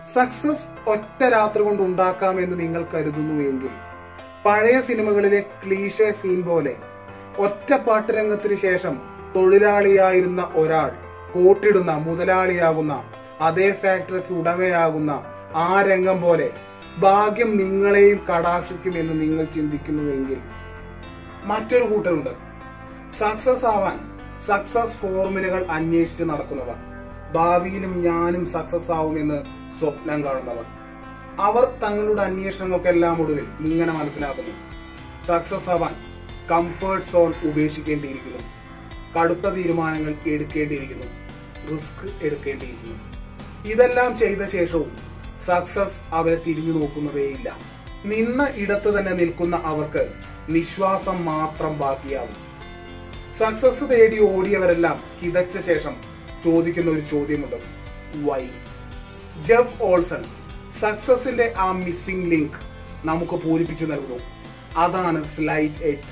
success ഒറ്റ രാത്രി കൊണ്ട് ഉണ്ടാക്കാമെന്ന് നിങ്ങൾ കരുതുന്നുവെങ്കിൽ പഴയ സിനിമകളിലെ ക്ലീഷെ സീൻ പോലെ ഒറ്റപ്പാട്ട് രംഗത്തിന് ശേഷം തൊഴിലാളിയായിരുന്ന ഒരാൾ കോട്ടിടുന്ന മുതലാളിയാകുന്ന അതേ ഫാക്ടറിക്ക് ഉടമയാകുന്ന ആ രംഗം പോലെ ഭാഗ്യം നിങ്ങളെയും കടാക്ഷിക്കുമെന്ന് നിങ്ങൾ ചിന്തിക്കുന്നുവെങ്കിൽ മറ്റൊരു കൂട്ടരുണ്ട് സക്സസ് ആവാൻ സക്സസ് ഫോർമുലകൾ അന്വേഷിച്ച് നടക്കുന്നവർ ഭാവിയിലും ഞാനും സക്സസ് ആവുമെന്ന് സ്വപ്നം കാണുന്നവർ അവർ തങ്ങളുടെ അന്വേഷണങ്ങൾക്കെല്ലാം ഒടുവിൽ ഇങ്ങനെ മനസ്സിലാക്കുന്നു സക്സസ് ആവാൻ കംഫേർട്ട് സോൺ ഉപേക്ഷിക്കേണ്ടിയിരിക്കുന്നു കടുത്ത തീരുമാനങ്ങൾ എടുക്കേണ്ടിയിരിക്കുന്നു റിസ്ക് എടുക്കേണ്ടിയിരിക്കുന്നു ഇതെല്ലാം ചെയ്ത ശേഷവും സക്സസ് അവരെ തിരിഞ്ഞു നോക്കുന്നതേയില്ല നിന്ന ഇടത്ത് തന്നെ നിൽക്കുന്ന അവർക്ക് നിശ്വാസം മാത്രം ബാക്കിയാവും സക്സസ് തേടി ഓടിയവരെല്ലാം കിതച്ച ശേഷം ചോദിക്കുന്ന ഒരു ചോദ്യമുണ്ട് വൈ ജെഫ് ഓൾസൺ സക്സസിന്റെ ആ മിസ്സിംഗ് ലിങ്ക് നമുക്ക് പൂരിപ്പിച്ചു നൽകുന്നു അതാണ് സ്ലൈറ്റ് എഡ്ജ്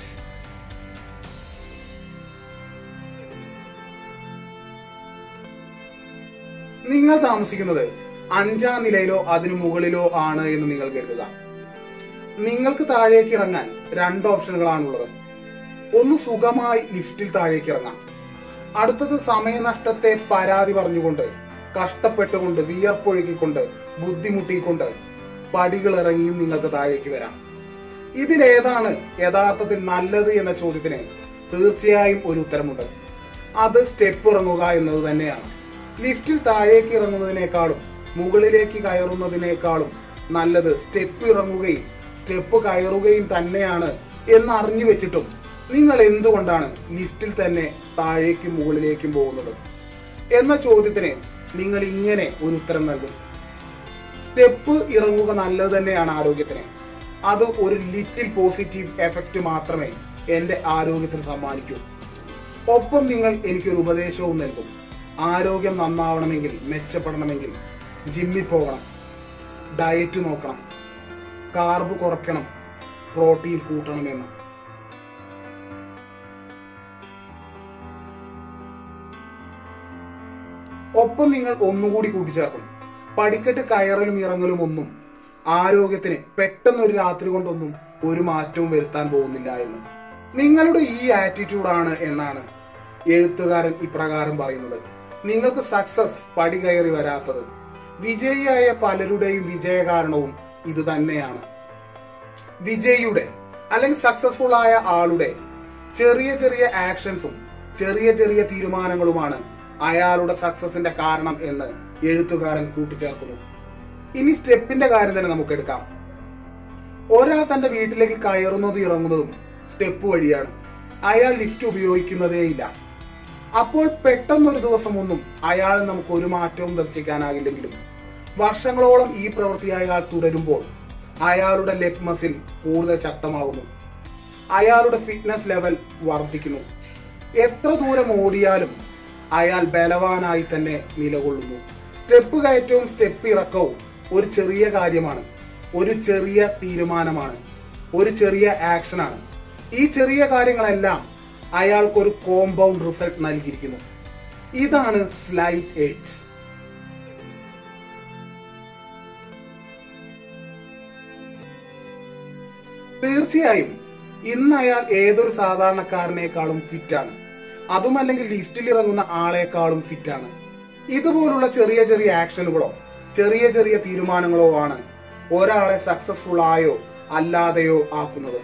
നിങ്ങൾ താമസിക്കുന്നത് അഞ്ചാം നിലയിലോ അതിനു മുകളിലോ ആണ് എന്ന് നിങ്ങൾ കരുതുക നിങ്ങൾക്ക് താഴേക്ക് ഇറങ്ങാൻ രണ്ട് ഓപ്ഷനുകളാണുള്ളത് ഒന്ന് സുഖമായി ലിഫ്റ്റിൽ താഴേക്ക് ഇറങ്ങാം അടുത്തത് സമയനഷ്ടത്തെ പരാതി പറഞ്ഞുകൊണ്ട് കഷ്ടപ്പെട്ടുകൊണ്ട് വിയർപ്പൊഴുകിക്കൊണ്ട് ബുദ്ധിമുട്ടിക്കൊണ്ട് പടികൾ ഇറങ്ങിയും നിങ്ങൾക്ക് താഴേക്ക് വരാം ഇതിലേതാണ് യഥാർത്ഥത്തിൽ നല്ലത് എന്ന ചോദ്യത്തിന് തീർച്ചയായും ഒരു ഉത്തരമുണ്ട് അത് സ്റ്റെപ്പ് ഇറങ്ങുക എന്നത് തന്നെയാണ് ലിഫ്റ്റിൽ താഴേക്ക് ഇറങ്ങുന്നതിനേക്കാളും മുകളിലേക്ക് കയറുന്നതിനേക്കാളും നല്ലത് സ്റ്റെപ്പ് ഇറങ്ങുകയും സ്റ്റെപ്പ് കയറുകയും തന്നെയാണ് എന്ന് അറിഞ്ഞു വെച്ചിട്ടും നിങ്ങൾ എന്തുകൊണ്ടാണ് ലിഫ്റ്റിൽ തന്നെ താഴേക്കും മുകളിലേക്കും പോകുന്നത് എന്ന ചോദ്യത്തിന് നിങ്ങൾ ഇങ്ങനെ ഒരു ഉത്തരം നൽകും സ്റ്റെപ്പ് ഇറങ്ങുക നല്ലത് തന്നെയാണ് ആരോഗ്യത്തിന് അത് ഒരു ലിറ്റിൽ പോസിറ്റീവ് എഫക്റ്റ് മാത്രമേ എന്റെ ആരോഗ്യത്തിന് സമ്മാനിക്കൂ ഒപ്പം നിങ്ങൾ എനിക്കൊരു ഉപദേശവും നൽകും ആരോഗ്യം നന്നാവണമെങ്കിൽ മെച്ചപ്പെടണമെങ്കിൽ ജിമ്മിൽ പോകണം ഡയറ്റ് നോക്കണം കാർബ് കുറയ്ക്കണം പ്രോട്ടീൻ കൂട്ടണമെന്ന് ഒപ്പം നിങ്ങൾ ഒന്നുകൂടി കൂട്ടിച്ചേർക്കും പടിക്കെട്ട് കയറലും ഇറങ്ങലും ഒന്നും ആരോഗ്യത്തിന് പെട്ടെന്ന് ഒരു രാത്രി കൊണ്ടൊന്നും ഒരു മാറ്റവും വരുത്താൻ പോകുന്നില്ല എന്ന് നിങ്ങളുടെ ഈ ആറ്റിറ്റ്യൂഡാണ് എന്നാണ് എഴുത്തുകാരൻ ഇപ്രകാരം പറയുന്നത് നിങ്ങൾക്ക് സക്സസ് പടി കയറി വരാത്തത് വിജയിയായ പലരുടെയും വിജയകാരണവും ഇത് തന്നെയാണ് വിജയിയുടെ അല്ലെങ്കിൽ സക്സസ്ഫുൾ ആയ ആളുടെ ചെറിയ ചെറിയ ആക്ഷൻസും ചെറിയ ചെറിയ തീരുമാനങ്ങളുമാണ് അയാളുടെ സക്സസിന്റെ കാരണം എന്ന് എഴുത്തുകാരൻ കൂട്ടിച്ചേർക്കുന്നു ഇനി സ്റ്റെപ്പിന്റെ കാര്യം തന്നെ നമുക്ക് എടുക്കാം ഒരാൾ തന്റെ വീട്ടിലേക്ക് കയറുന്നതും ഇറങ്ങുന്നതും സ്റ്റെപ്പ് വഴിയാണ് അയാൾ ലിഫ്റ്റ് ഉപയോഗിക്കുന്നതേയില്ല അപ്പോൾ പെട്ടെന്നൊരു ദിവസം ഒന്നും അയാൾ നമുക്ക് ഒരു മാറ്റവും ദർശിക്കാനാകില്ലെങ്കിലും വർഷങ്ങളോളം ഈ പ്രവൃത്തി അയാൾ തുടരുമ്പോൾ അയാളുടെ ലെഗ് മസിൽ കൂടുതൽ ശക്തമാകുന്നു അയാളുടെ ഫിറ്റ്നസ് ലെവൽ വർദ്ധിക്കുന്നു എത്ര ദൂരം ഓടിയാലും അയാൾ ബലവാനായി തന്നെ നിലകൊള്ളുന്നു സ്റ്റെപ്പ് കയറ്റവും സ്റ്റെപ്പ് ഇറക്കവും ഒരു ചെറിയ കാര്യമാണ് ഒരു ചെറിയ തീരുമാനമാണ് ഒരു ചെറിയ ആക്ഷനാണ് ഈ ചെറിയ കാര്യങ്ങളെല്ലാം അയാൾക്ക് ഒരു കോമ്പൗണ്ട് റിസൾട്ട് നൽകിയിരിക്കുന്നു ഇതാണ് സ്ലൈറ്റ് എഡ്ജ് തീർച്ചയായും ഇന്ന് അയാൾ ഏതൊരു സാധാരണക്കാരനേക്കാളും ഫിറ്റാണ് അതുമല്ലെങ്കിൽ ലിഫ്റ്റിൽ ഇറങ്ങുന്ന ആളെക്കാളും ഫിറ്റാണ് ഇതുപോലുള്ള ചെറിയ ചെറിയ ആക്ഷനുകളോ ചെറിയ ചെറിയ തീരുമാനങ്ങളോ ആണ് ഒരാളെ സക്സസ്ഫുൾ ആയോ അല്ലാതെയോ ആക്കുന്നത്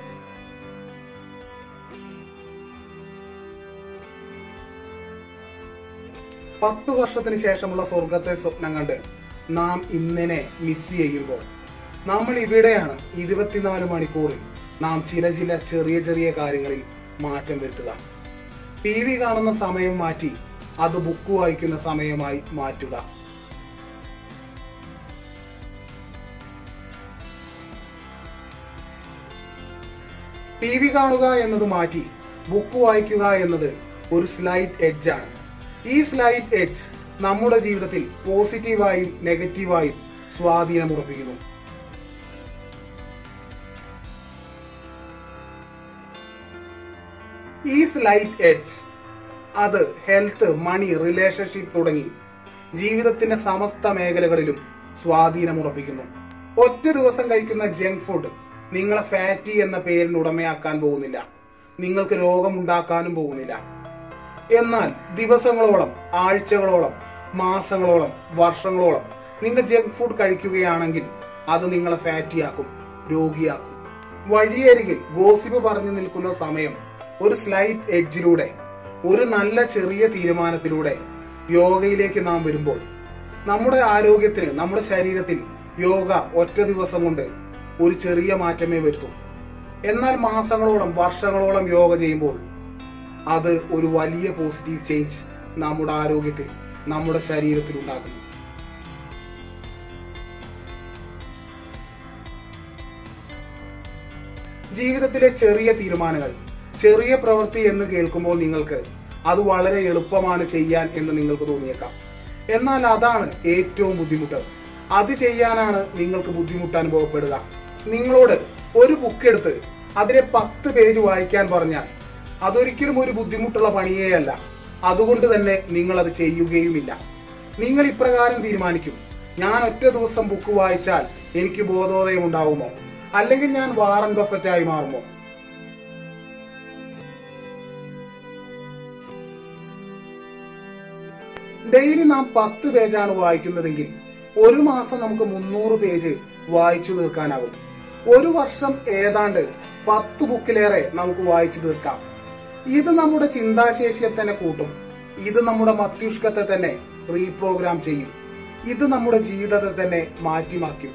പത്തു വർഷത്തിന് ശേഷമുള്ള സ്വർഗത്തെ സ്വപ്നം കണ്ട് നാം ഇന്നിനെ മിസ് ചെയ്യുമ്പോൾ നമ്മൾ ഇവിടെയാണ് ഇരുപത്തിനാല് മണിക്കൂറിൽ നാം ചില ചില ചെറിയ ചെറിയ കാര്യങ്ങളിൽ മാറ്റം വരുത്തുക ടി വി കാണുന്ന സമയം മാറ്റി അത് ബുക്ക് വായിക്കുന്ന സമയമായി മാറ്റുക ടി വി കാണുക എന്നത് മാറ്റി ബുക്ക് വായിക്കുക എന്നത് ഒരു സ്ലൈറ്റ് എഡ്ജ് ആണ് ഈ സ്ലൈറ്റ് എഡ്ജ് നമ്മുടെ ജീവിതത്തിൽ പോസിറ്റീവായും നെഗറ്റീവായും സ്വാധീനം ഉറപ്പിക്കുന്നു ഈ സ്ലൈറ്റ് എഡ്ജ് അത് ഹെൽത്ത് മണി റിലേഷൻഷിപ്പ് തുടങ്ങി ജീവിതത്തിന്റെ സമസ്ത മേഖലകളിലും സ്വാധീനമുറപ്പിക്കുന്നു ഒറ്റ ദിവസം കഴിക്കുന്ന ജങ്ക് ഫുഡ് നിങ്ങളെ ഫാറ്റി എന്ന പേരിന് ഉടമയാക്കാൻ പോകുന്നില്ല നിങ്ങൾക്ക് രോഗമുണ്ടാക്കാനും പോകുന്നില്ല എന്നാൽ ദിവസങ്ങളോളം ആഴ്ചകളോളം മാസങ്ങളോളം വർഷങ്ങളോളം നിങ്ങൾ ജങ്ക് ഫുഡ് കഴിക്കുകയാണെങ്കിൽ അത് നിങ്ങളെ ഫാറ്റിയാക്കും രോഗിയാക്കും വഴിയരികിൽ ഗോസിപ്പ് പറഞ്ഞു നിൽക്കുന്ന സമയം ഒരു സ്ലൈറ്റ് എഡ്ജിലൂടെ ഒരു നല്ല ചെറിയ തീരുമാനത്തിലൂടെ യോഗയിലേക്ക് നാം വരുമ്പോൾ നമ്മുടെ ആരോഗ്യത്തിന് നമ്മുടെ ശരീരത്തിൽ യോഗ ഒറ്റ ദിവസം കൊണ്ട് ഒരു ചെറിയ മാറ്റമേ വരുത്തൂ എന്നാൽ മാസങ്ങളോളം വർഷങ്ങളോളം യോഗ ചെയ്യുമ്പോൾ അത് ഒരു വലിയ പോസിറ്റീവ് ചേഞ്ച് നമ്മുടെ ആരോഗ്യത്തിൽ നമ്മുടെ ശരീരത്തിൽ ഉണ്ടാക്കുന്നു ജീവിതത്തിലെ ചെറിയ തീരുമാനങ്ങൾ ചെറിയ പ്രവൃത്തി എന്ന് കേൾക്കുമ്പോൾ നിങ്ങൾക്ക് അത് വളരെ എളുപ്പമാണ് ചെയ്യാൻ എന്ന് നിങ്ങൾക്ക് തോന്നിയേക്കാം എന്നാൽ അതാണ് ഏറ്റവും ബുദ്ധിമുട്ട് അത് ചെയ്യാനാണ് നിങ്ങൾക്ക് ബുദ്ധിമുട്ട് അനുഭവപ്പെടുക നിങ്ങളോട് ഒരു ബുക്ക് എടുത്ത് അതിലെ പത്ത് പേജ് വായിക്കാൻ പറഞ്ഞാൽ അതൊരിക്കലും ഒരു ബുദ്ധിമുട്ടുള്ള പണിയേയല്ല അതുകൊണ്ട് തന്നെ നിങ്ങൾ അത് ചെയ്യുകയുമില്ല നിങ്ങൾ ഇപ്രകാരം തീരുമാനിക്കും ഞാൻ ഒറ്റ ദിവസം ബുക്ക് വായിച്ചാൽ എനിക്ക് ബോധോദയം ഉണ്ടാവുമോ അല്ലെങ്കിൽ ഞാൻ വാറൻ ബഫറ്റായി മാറുമോ ഡെയിലി നാം പത്ത് പേജാണ് വായിക്കുന്നതെങ്കിൽ ഒരു മാസം നമുക്ക് മുന്നൂറ് പേജ് വായിച്ചു തീർക്കാനാകും ഒരു വർഷം ഏതാണ്ട് പത്ത് ബുക്കിലേറെ നമുക്ക് വായിച്ചു തീർക്കാം ഇത് നമ്മുടെ ചിന്താശേഷിയെ തന്നെ കൂട്ടും ഇത് നമ്മുടെ മസ്തിഷ്കത്തെ തന്നെ റീപ്രോഗ്രാം ചെയ്യും ഇത് നമ്മുടെ ജീവിതത്തെ തന്നെ മാറ്റിമറിക്കും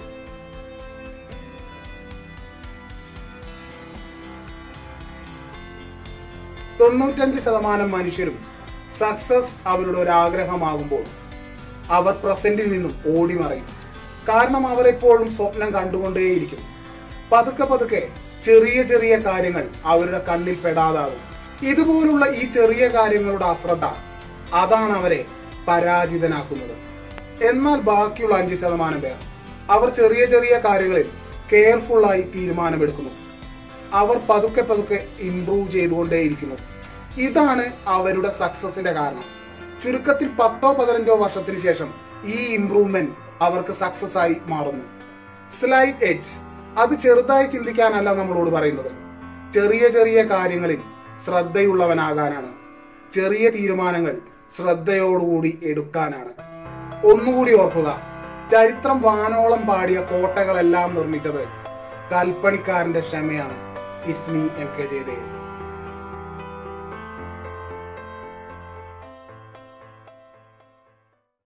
തൊണ്ണൂറ്റഞ്ച് ശതമാനം മനുഷ്യരും സക്സസ് അവരുടെ ഒരു ആഗ്രഹമാകുമ്പോൾ അവർ പ്രസന്റിൽ നിന്നും ഓടി മറയും കാരണം അവർ എപ്പോഴും സ്വപ്നം കണ്ടുകൊണ്ടേയിരിക്കും പതുക്കെ പതുക്കെ ചെറിയ ചെറിയ കാര്യങ്ങൾ അവരുടെ കണ്ണിൽ പെടാതാകും ഇതുപോലുള്ള ഈ ചെറിയ കാര്യങ്ങളുടെ അശ്രദ്ധ അതാണ് അവരെ പരാജിതനാക്കുന്നത് എന്നാൽ ബാക്കിയുള്ള അഞ്ച് ശതമാനം പേർ അവർ ചെറിയ ചെറിയ കാര്യങ്ങളിൽ കെയർഫുള്ളായി തീരുമാനമെടുക്കുന്നു അവർ പതുക്കെ പതുക്കെ ഇംപ്രൂവ് ചെയ്തുകൊണ്ടേയിരിക്കുന്നു ഇതാണ് അവരുടെ സക്സസിന്റെ കാരണം ചുരുക്കത്തിൽ പത്തോ പതിനഞ്ചോ വർഷത്തിന് ശേഷം ഈ ഇംപ്രൂവ്മെന്റ് അവർക്ക് സക്സസ് ആയി മാറുന്നു സ്ലൈറ്റ് എഡ്ജ് അത് ചെറുതായി ചിന്തിക്കാനല്ല നമ്മളോട് പറയുന്നത് ചെറിയ ചെറിയ കാര്യങ്ങളിൽ ശ്രദ്ധയുള്ളവനാകാനാണ് ചെറിയ തീരുമാനങ്ങൾ ശ്രദ്ധയോടുകൂടി എടുക്കാനാണ് ഒന്നുകൂടി ഓർക്കുക ചരിത്രം വാനോളം പാടിയ കോട്ടകളെല്ലാം നിർമ്മിച്ചത് കൽപ്പണിക്കാരന്റെ ക്ഷമയാണ് it's me M K Jayadev